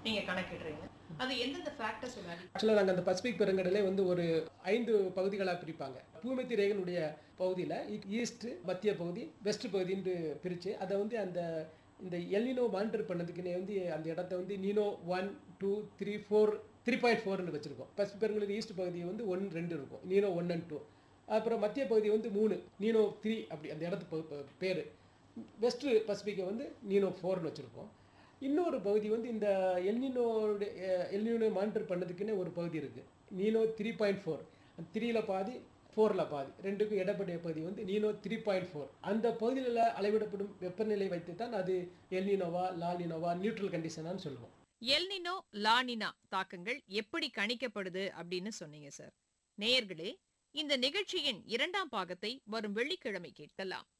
நீங்க கணக்கிடுறீங்க அது எந்தெந்த ஃபேக்டர்ஸ் விளையாடி ஆக்சுவலாக நாங்கள் அந்த பசிபிக் பெருங்கடலே வந்து ஒரு ஐந்து பகுதிகளாக பிரிப்பாங்க பூமத்தி ரேகனுடைய பகுதியில் ஈஸ்ட் மத்திய பகுதி வெஸ்ட் பகுதின்னு பிரித்து அதை வந்து அந்த இந்த எல்னினோ மானிட்டர் பண்ணதுக்குன்னே வந்து அந்த இடத்த வந்து Nino one two three four three point ஃபோர்னு வச்சுருக்கோம் பசிபிக் பெருங்கடல் ஈஸ்ட் பகுதி வந்து ஒன் ரெண்டு இருக்கும் நீனோ ஒன் அண்ட் டூ அப்புறம் மத்திய பகுதி வந்து மூணு நீனோ த்ரீ அப்படி அந்த இடத்து பேர் வெஸ்ட் பசிபிக்கை வந்து நீனோ ஃபோர்னு வச்சுருக்கோம் இன்னொரு பகுதி வந்து இந்த எல்னினோட எல்னினோ மானிட்டர் பண்ணதுக்குன்னே ஒரு பகுதி இருக்குது நீனோ த்ரீ பாயிண்ட் ஃபோர் த்ரீல பாதி ஃபோரில் பாதி ரெண்டுக்கும் இடப்பட்ட பகுதி வந்து நீனோ த்ரீ பாயிண்ட் ஃபோர் அந்த பகுதியில் அளவிடப்படும் வெப்பநிலை வைத்து தான் அது எல்னினோவா லாலினோவா நியூட்ரல் கண்டிஷனான்னு சொல்லுவோம் எல்னினோ லானினா தாக்கங்கள் எப்படி கணிக்கப்படுது அப்படின்னு சொன்னீங்க சார் நேயர்களே இந்த நிகழ்ச்சியின் இரண்டாம் பாகத்தை வரும் வெள்ளிக்கிழமை கேட்கலாம்